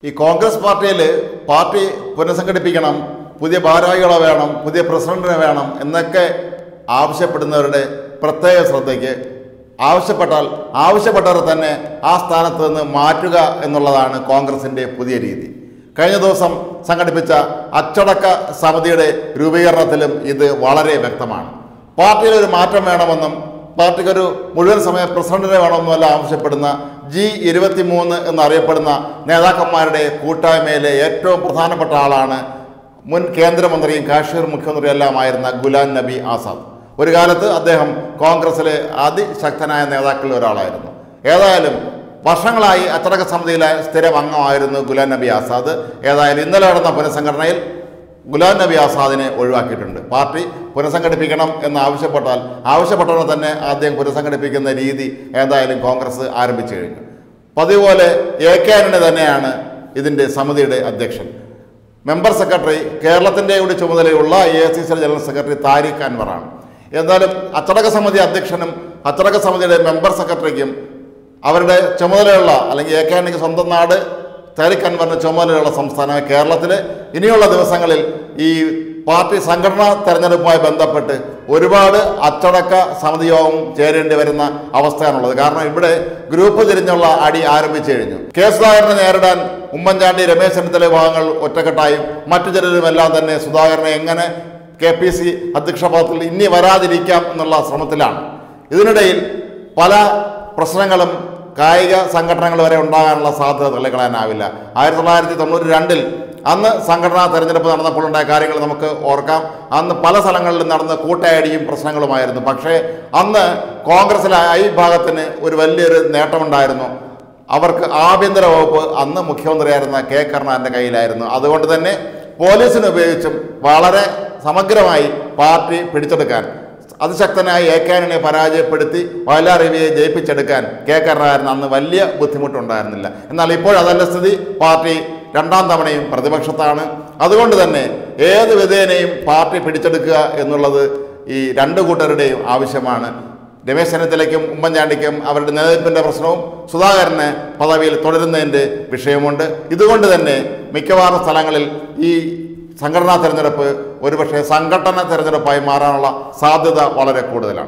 ഈ കോൺഗ്രസ് പാർട്ടിയിൽ പാർട്ടി പുനഃസംഘടിപ്പിക്കണം പുതിയ ഭാരവാഹികളെ വേണം പുതിയ പ്രസിഡന്റിനെ വേണം എന്നൊക്കെ ആവശ്യപ്പെടുന്നവരുടെ പ്രത്യേക ശ്രദ്ധയ്ക്ക് ആവശ്യപ്പെട്ടാൽ ആവശ്യപ്പെട്ടവർ തന്നെ ആ സ്ഥാനത്ത് നിന്ന് മാറ്റുക എന്നുള്ളതാണ് കോൺഗ്രസിൻ്റെ പുതിയ രീതി കഴിഞ്ഞ ദിവസം സംഘടിപ്പിച്ച അച്ചടക്ക സമിതിയുടെ രൂപീകരണത്തിലും ഇത് വളരെ വ്യക്തമാണ് പാർട്ടിയിൽ ഒരു മാറ്റം വേണമെന്നും പാർട്ടിക്കൊരു മുഴുവൻ സമയ പ്രസിഡന്റിനെ വേണമെന്നുമല്ല ആവശ്യപ്പെടുന്ന ജി ഇരുപത്തിമൂന്ന് എന്നറിയപ്പെടുന്ന നേതാക്കന്മാരുടെ കൂട്ടായ്മയിലെ ഏറ്റവും പ്രധാനപ്പെട്ട ആളാണ് മുൻ കേന്ദ്രമന്ത്രിയും കാശ്മീർ മുഖ്യമന്ത്രിയും എല്ലാമായിരുന്ന ഗുലാം നബി ആസാദ് ഒരു കാലത്ത് അദ്ദേഹം കോൺഗ്രസിലെ അതിശക്തനായ നേതാക്കളിൽ ഒരാളായിരുന്നു ഏതായാലും വർഷങ്ങളായി അച്ചടക്ക സമിതിയിലെ സ്ഥിരം അംഗമായിരുന്നു ഗുലാം നബി ആസാദ് ഏതായാലും ഇന്നലെ നടന്ന പുനഃസംഘടനയിൽ ഗുലാം നബി ആസാദിനെ ഒഴിവാക്കിയിട്ടുണ്ട് പാർട്ടി പുനഃസംഘടിപ്പിക്കണം എന്ന് ആവശ്യപ്പെട്ടാൽ ആവശ്യപ്പെട്ടവർ തന്നെ ആദ്യം പുനഃസംഘടിപ്പിക്കുന്ന രീതി ഏതായാലും കോൺഗ്രസ് ആരംഭിച്ചു കഴിഞ്ഞു പതിവ് പോലെ എ കെ ആന്റണി തന്നെയാണ് ഇതിൻ്റെ സമിതിയുടെ അധ്യക്ഷൻ മെമ്പർ സെക്രട്ടറി കേരളത്തിൻ്റെ കൂടി ചുമതലയുള്ള A I C C general secretary Tariq അൻവറാണ് എന്നാലും അച്ചടക്ക സമിതി അധ്യക്ഷനും അച്ചടക്ക സമിതിയുടെ മെമ്പർ സെക്രട്ടറിക്കും അവരുടെ ചുമതലയുള്ള അല്ലെങ്കിൽ എ കെ ആന്റണിക്ക് സ്വന്തം നാട് താരിഖ് അൻവറിന് ചുമതലയുള്ള സംസ്ഥാനം കേരളത്തിൽ ഇനിയുള്ള ദിവസങ്ങളിൽ ഈ പാർട്ടി സംഘടനാ തെരഞ്ഞെടുപ്പുമായി ബന്ധപ്പെട്ട് ഒരുപാട് അച്ചടക്ക സമിതി യോഗം ചേരേണ്ടി വരുന്ന അവസ്ഥയാണുള്ളത് കാരണം ഇവിടെ ഗ്രൂപ്പ് തിരിഞ്ഞുള്ള അടി ആരംഭിച്ചു കഴിഞ്ഞു കെ സുധാകരനെ നേരിടാൻ ഉമ്മൻചാണ്ടി രമേശ് ചെന്നിത്തല വിഭാഗങ്ങൾ ഒറ്റക്കെട്ടായും മറ്റു ചിലരുമെല്ലാം തന്നെ സുധാകരനെ എങ്ങനെ കെ പി സി അധ്യക്ഷ പദത്തിൽ ഇനി വരാതിരിക്കാം എന്നുള്ള ശ്രമത്തിലാണ് ഇതിനിടയിൽ പല പ്രശ്നങ്ങളും കായിക സംഘടനകൾ വരെ ഉണ്ടാകാനുള്ള സാധ്യത തള്ളിക്കളയാനാവില്ല ആയിരത്തി തൊള്ളായിരത്തി തൊണ്ണൂറ്റി രണ്ടിൽ അന്ന് സംഘടനാ തെരഞ്ഞെടുപ്പ് നടന്നപ്പോൾ ഉണ്ടായ കാര്യങ്ങൾ നമുക്ക് ഓർക്കാം അന്ന് പല സ്ഥലങ്ങളിലും നടന്ന കൂട്ടയടിയും പ്രശ്നങ്ങളുമായിരുന്നു പക്ഷേ അന്ന് കോൺഗ്രസിലെ ഐ വിഭാഗത്തിന് ഒരു വലിയൊരു നേട്ടമുണ്ടായിരുന്നു അവർക്ക് ആഭ്യന്തര വകുപ്പ് അന്ന് മുഖ്യമന്ത്രിയായിരുന്ന കെ കരുണാകരൻ്റെ കയ്യിലായിരുന്നു അതുകൊണ്ട് തന്നെ പോലീസിനെ ഉപയോഗിച്ചും വളരെ സമഗ്രമായി പാർട്ടി പിടിച്ചെടുക്കാൻ അതിശക്തനായ എ കെ ആന്റണിയെ പരാജയപ്പെടുത്തി വയലാർ രവിയെ ജയിപ്പിച്ചെടുക്കാൻ കെ കരുണാകരൻ അന്ന് വലിയ ബുദ്ധിമുട്ടുണ്ടായിരുന്നില്ല എന്നാൽ ഇപ്പോൾ അതല്ല സ്ഥിതി പാർട്ടി രണ്ടാം തവണയും പ്രതിപക്ഷത്താണ് അതുകൊണ്ട് തന്നെ ഏത് വിധേനയും പാർട്ടി പിടിച്ചെടുക്കുക എന്നുള്ളത് ഈ രണ്ട് കൂട്ടരുടെയും ആവശ്യമാണ് രമേശ് ചെന്നിത്തലയ്ക്കും ഉമ്മൻചാണ്ടിക്കും അവരുടെ നേതൃത്വത്തിൻ്റെ പ്രശ്നവും സുധാകരന് പദവിയിൽ തുടരുന്നതിൻ്റെ വിഷയമുണ്ട് ഇതുകൊണ്ട് തന്നെ മിക്കവാറും സ്ഥലങ്ങളിൽ ഈ സംഘടനാ തെരഞ്ഞെടുപ്പ് ഒരുപക്ഷെ സംഘടന തെരഞ്ഞെടുപ്പായി മാറാനുള്ള സാധ്യത വളരെ കൂടുതലാണ്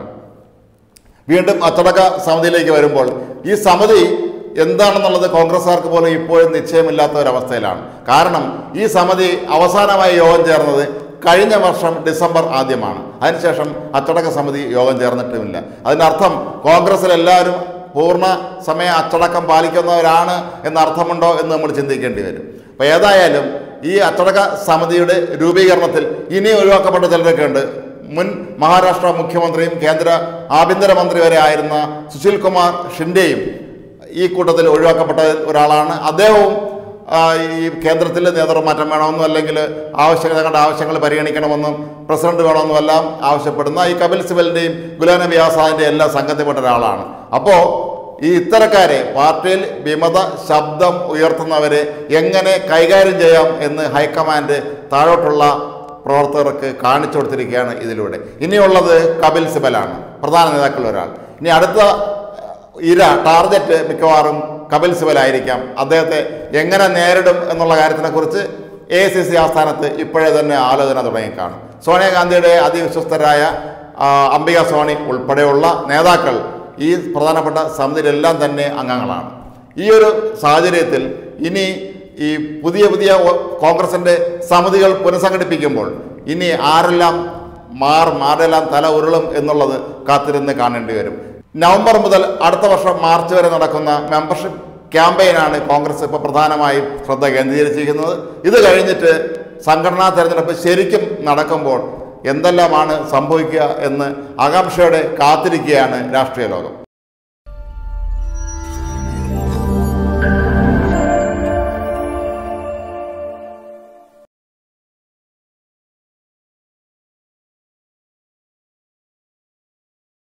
വീണ്ടും അച്ചടക്ക സമിതിയിലേക്ക് വരുമ്പോൾ ഈ സമിതി എന്താണെന്നുള്ളത് കോൺഗ്രസ്സുകാർക്ക് പോലും ഇപ്പോഴും നിശ്ചയമില്ലാത്ത ഒരവസ്ഥയിലാണ് കാരണം ഈ സമിതി അവസാനമായി യോഗം ചേർന്നത് കഴിഞ്ഞ വർഷം ഡിസംബർ ആദ്യമാണ് അതിനുശേഷം അച്ചടക്ക സമിതി യോഗം ചേർന്നിട്ടുമില്ല അതിനർത്ഥം കോൺഗ്രസ്സിലെല്ലാവരും പൂർണ്ണ സമയ അച്ചടക്കം പാലിക്കുന്നവരാണ് എന്ന അർത്ഥമുണ്ടോ എന്ന് നമ്മൾ ചിന്തിക്കേണ്ടി വരും അപ്പോൾ ഏതായാലും ഈ അച്ചടക്ക സമിതിയുടെ രൂപീകരണത്തിൽ ഇനി ഒഴിവാക്കപ്പെട്ട ചിലരൊക്കെ ഉണ്ട് മുൻ മഹാരാഷ്ട്ര മുഖ്യമന്ത്രിയും കേന്ദ്ര ആഭ്യന്തരമന്ത്രി വരെ ആയിരുന്ന സുശീൽ കുമാർ ഷിൻഡെയും ഈ കൂട്ടത്തിൽ ഒഴിവാക്കപ്പെട്ട ഒരാളാണ് അദ്ദേഹവും ആ, ഈ കേന്ദ്രത്തിൽ നേതൃമാറ്റം വേണമെന്നും അല്ലെങ്കിൽ ആവശ്യ തങ്ങളുടെ ആവശ്യങ്ങൾ പരിഗണിക്കണമെന്നും പ്രസിഡന്റ് വേണമെന്നും എല്ലാം ആവശ്യപ്പെടുന്ന ഈ കപിൽ സിബലിൻ്റെയും ഗുലാം നബി ആസാദിൻ്റെയും എല്ലാം സംഘത്തിൽപ്പെട്ട ഒരാളാണ് അപ്പോൾ ഈ ഇത്തരക്കാരെ പാർട്ടിയിൽ വിമത ശബ്ദം ഉയർത്തുന്നവരെ എങ്ങനെ കൈകാര്യം ചെയ്യാം എന്ന് ഹൈക്കമാൻഡ് താഴോട്ടുള്ള പ്രവർത്തകർക്ക് കാണിച്ചു കൊടുത്തിരിക്കുകയാണ് ഇതിലൂടെ ഇനിയുള്ളത് കപിൽ സിബലാണ് പ്രധാന നേതാക്കളിൽ ഒരാൾ ഇനി അടുത്ത ഇര ടാർഗറ്റ് മിക്കവാറും കപിൽ സിബലായിരിക്കാം അദ്ദേഹത്തെ എങ്ങനെ നേരിടും എന്നുള്ള കാര്യത്തിനെക്കുറിച്ച് എ സി സി ആസ്ഥാനത്ത് ഇപ്പോഴേ തന്നെ ആലോചന തുടങ്ങിക്കാണും സോണിയാഗാന്ധിയുടെ അതിവിശ്വസ്തരായ ആ, അംബിക സോണി ഉൾപ്പെടെയുള്ള നേതാക്കൾ ഈ പ്രധാനപ്പെട്ട സമിതിയിലെല്ലാം തന്നെ അംഗങ്ങളാണ് ഈ ഒരു സാഹചര്യത്തിൽ ഇനി ഈ പുതിയ പുതിയ ഒ- കോൺഗ്രസിൻ്റെ സമിതികൾ പുനഃസംഘടിപ്പിക്കുമ്പോൾ ഇനി ആരെല്ലാം മാറും ആരെല്ലാം തല ഉരുളും എന്നുള്ളത് കാത്തിരുന്ന് കാണേണ്ടി വരും നവംബർ മുതൽ അടുത്ത വർഷം മാർച്ച് വരെ നടക്കുന്ന മെമ്പർഷിപ്പ് ക്യാമ്പയിനാണ് കോൺഗ്രസ് ഇപ്പോൾ പ്രധാനമായും ശ്രദ്ധ കേന്ദ്രീകരിച്ചിരിക്കുന്നത് ഇത് കഴിഞ്ഞിട്ട് സംഘടനാ തെരഞ്ഞെടുപ്പ് ശരിക്കും നടക്കുമ്പോൾ എന്തെല്ലാമാണ് സംഭവിക്കുക എന്ന് ആകാംക്ഷയോടെ കാത്തിരിക്കുകയാണ് രാഷ്ട്രീയ ലോകം